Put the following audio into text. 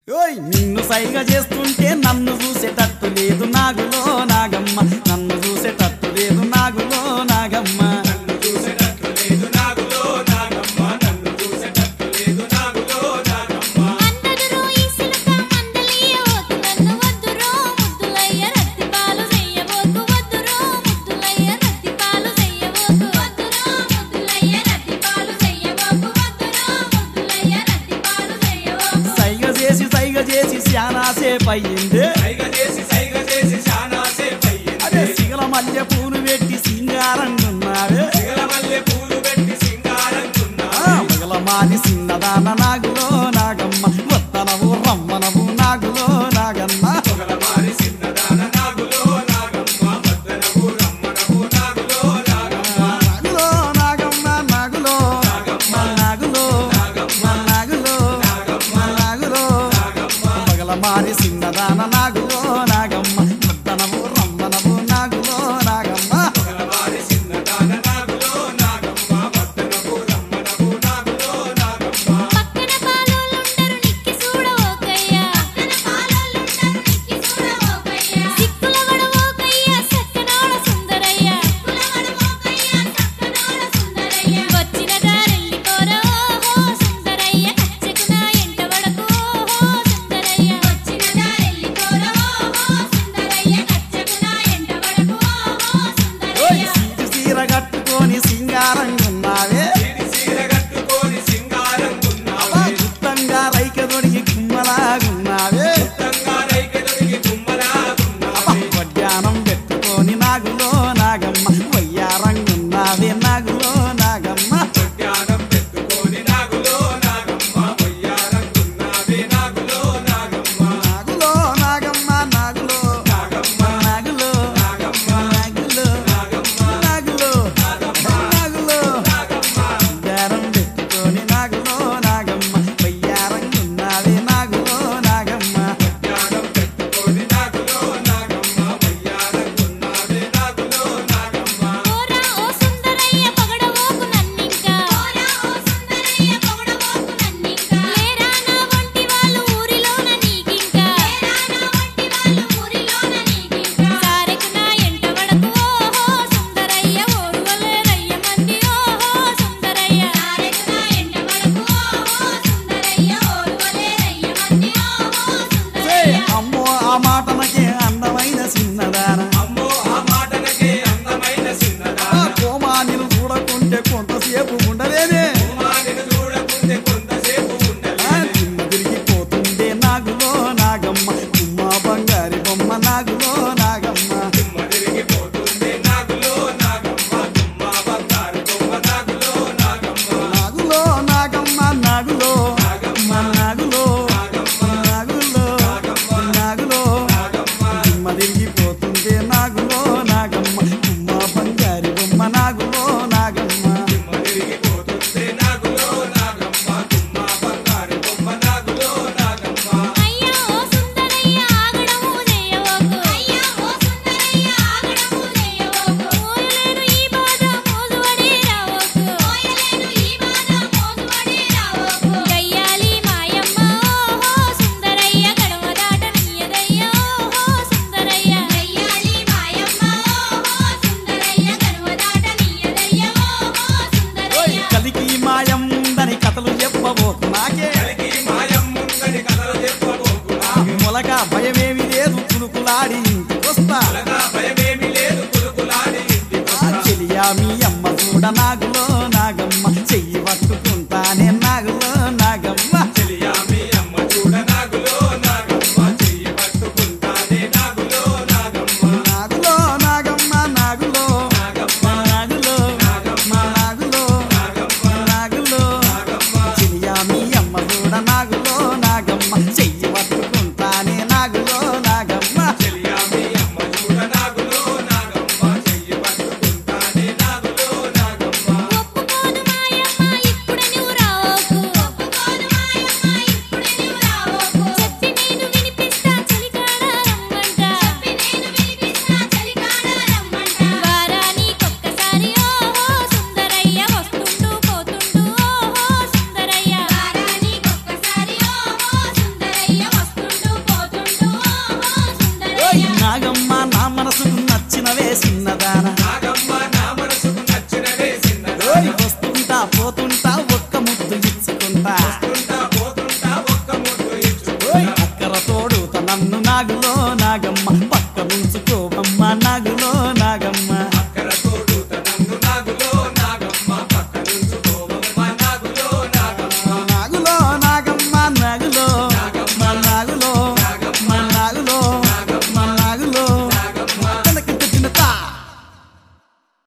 ఓయ్ నిన్ను సైగ చేస్తుంటే నన్ను చూసేటట్టు లేదు నాగులో నాగమ్మ నన్ను చూసేటట్టు లేదు నాగులో నాగమ్మ నన్ను చూసేటట్టు లేదు నాగులో నాగమ్మ నన్ను చూసేటట్టు లేదు నాగులో నాగమ్మ అందదురో ఈ సిలక మందలియవోతు నన్ను వద్దురో ముద్దులయ్య రత్తిపాలు చెయ్యబోతు వద్దురో ముద్దులయ్య రత్తిపాలు చెయ్యబోతు వద్దురో ముద్దులయ్య రత్తిపాలు చెయ్యబోతు వద్దురో ముద్దులయ్య రత్తిపాలు చెయ్యబోతు సైగ చేసి సైగ చేసి శానాసేపు అయ్యింది సైగ చేసి సైగ చేసి శానా సేపు అదే అయ్యింది సిగల మల్లె పూలు పెట్టి సింగారంగున్నావే సిగల మల్లె పూలు పెట్టి సింగారంకున్నా మగల మాది చిన్నదాన నాగులో నాగమ్మ వత్తనవు రమ్మనవు నాగులో నాగమ్మ పొగల మారి చిన్నదాన నాగులో నాగమ్మ వద్దనవు రమ్మనవు నాగులో నాగమ్మ నాగులో నాగమ్మ నాగులో నాగమ్మ నాగులో నాగమ్మ నాగులో నాగమ్మ నాగులో నాగమ్మ పగల మారి చిన్నదాన నాగులో నాగమ్మ వద్దనవు రమ్మనవు నాగులో నాగమ్మ పొగల మారి చిన్నదాన నాగులో నాగమ్మ వద్దనవు రమ్మనవు నాగులో నాగమ్మ పక్కన పాలోలుండరు నిక్కి చూడవోకయ్యా పక్కన పాలోలుండరు నిక్కి చూడవోకయ్యా సిక్కుల వడవోకయ్యా సక్కనాడ సుందరయ్య సిక్కుల వడవోకయ్యా సక్కనాడ సుందరయ్య వచ్చిన దారెల్లి కోరా ఓహో సుందరయ్య కచ్చెకున ఎంట వడకు ఓహో సుందరయ్య వచ్చిన దారెల్లి కోరా ఓహో సుందరయ్య కచ్చెకున ఎంట వడకు ఓహో ఓయ్ సుందరయ్య సీటు సీర కట్టుకొని సింగారంగున్నావే సిరి సీర కట్టుకొని సింగారంకున్నావే గుత్తంగా రైక దొడిగి కుమ్మలాగున్నావే ఉత్తంగా రైక దొరికి గుమ్మలాగున్నావే వడ్డానం పెట్టుకొని నాగులో నాగమ్మ వయ్యారంగున్నావే నాగులో నాగమ్మ ధ్యానం పెట్టుకొని నాగులో నాగమ్మ వయ్యారంకున్నావే నాగులో నాగమ్మ నాగులో నాగమ్మ నాగులో నాగమ్మ నాగులో నాగమ్మ నాగులో నాగమ్మ నాగులో నాగులో వడ్డానం పెట్టుకొని నాగులో నాగమ్మ వయ్యారంగున్నావే నాగులో నాగమ్మ ధ్యానం పెట్టుకొని నాగులో నాగమ్మ వయ్యారంకున్నావే నాగులో నాగమ్మ ఓరా ఓ సుందరయ్య పగడవోకు నన్నింకా ఓరా ఓ సుందరయ్య పగడవోకు నన్నింకా లేరా నా వంటి వాళ్ళు ఊరిలోన నీకింకా లేరా నా వంటి వాళ్ళు ఊరిలోన నీకింకా సారెకు నా ఎంట వడకు ఓహో సుందరయ్య ఓరువలేరయ్య మంది ఓహో సుందరయ్య సారెకు నా ఎంట వడకు ఓహో సుందరయ్య ఓరువలేరయ్య మంది ఓహో సే సుందరయ్య అమ్మో ఆ మాటనకే అందమైన చిన్నదాన అమ్మో ఆ మాటలకే అందమైన ఆ చిన్నదాన కోమానిలు చూడకుంటే కొంతసేపు ఉండలేదే కుమారుని చూడకుంటే కొంతసేపు ఆ ఉండలేదు తిమ్మ తిరిగిపోతుండే నాగులో నాగమ్మ కుమ్మ బంగారి బొమ్మ నాగులో నాగమ్మ తుమ్మ తిరిగిపోతుంది నాగులో నాగమ్మ తుమ్మ బంగారు బొమ్మ నాగులో నాగమ్మ నాగులో నాగమ్మ నాగులో నాగమ్మ నాగులో నాగమ్మ నాగులో నాగమ్మ నాగులో నాగమ్మ తిమ్మ తిరిగిపోతుండే నాగులో నాగమ్మ కుమ్మ బంగారి బొమ్మ నాగులో నాగమ్మ తుమ్మ తిరిగిపోతుంది నాగులో నాగమ్మ తుమ్మ బంగారు బొమ్మ నాగులో నాగమ్మ అయ్యా ఓ సుందరయ్య ఆగడము చేయవోకు అయ్యా ఓ సుందరయ్య ఆగడము చేయవోకు మోయలేను ఈ బాధ మోజువడి రావోకు మోయలేను ఈ బాధ మోజువడి రావోకు గయ్యాలి మాయమ్మ ఓహో సుందరయ్య గడవ దాట నీయదయ్య ఓహో సుందరయ్య గయ్యాలి మాయమ్మ ఓహో సుందరయ్య గడవ దాట నీయదయ్య ఓహో ఓయ్ సుందరయ్య కలికి మాయం ఉందని కథలు చెప్పబోకు నాకే కలికి మాయం ముందని కథలు చెప్పబోకు నాగే మొలక భయమేమి లేదు కులుకులాడి ఇంటికొస్తా అలగా భయమేమి లేదు కులుకులాడి ఇంటికి ఆ చెలియా మీ అమ్మ చూడ నాగులో నాగమ్మ చెయ్యి పట్టుకుంటానే నాగులో నాగమ్మ చెలియా మీ అమ్మ చూడ నాగులో నాగమ్మ చెయ్యి పట్టుకుంటానే నాగులో నాగమ్మ నాగులో నాగమ్మ నాగులో నాగమ్మ నాగులో నాగమ్మ నాగులో నాగమ్మ నాగులో నాగమ్మ చెలియా మీ అమ్మ చూడ నాగులో నాగమ్మ చెయ్యి పట్టుకుంటానే నాగులో నాగమ్మ చెలియా మీ అమ్మ చూడ నాగులో నాగమ్మ చెయ్యి పట్టుకుంటానే నాగులో నాగమ్మ చిన్నదాన నాగమ్మ నా మనసుకు నచ్చినవే చిన్నదాన ఓయ్ వస్తుంటా పోతుంటా ఒక్క ముద్దు ఇచ్చుకుంటా వస్తుంటా పోతుంటా ఒక్క ముద్దు ఓయ్ ఇచ్చుకుంటా అక్కర తోడు నన్ను నాగులో నాగమ్మ పక్క నుంచుకోవమ్మ నాగులో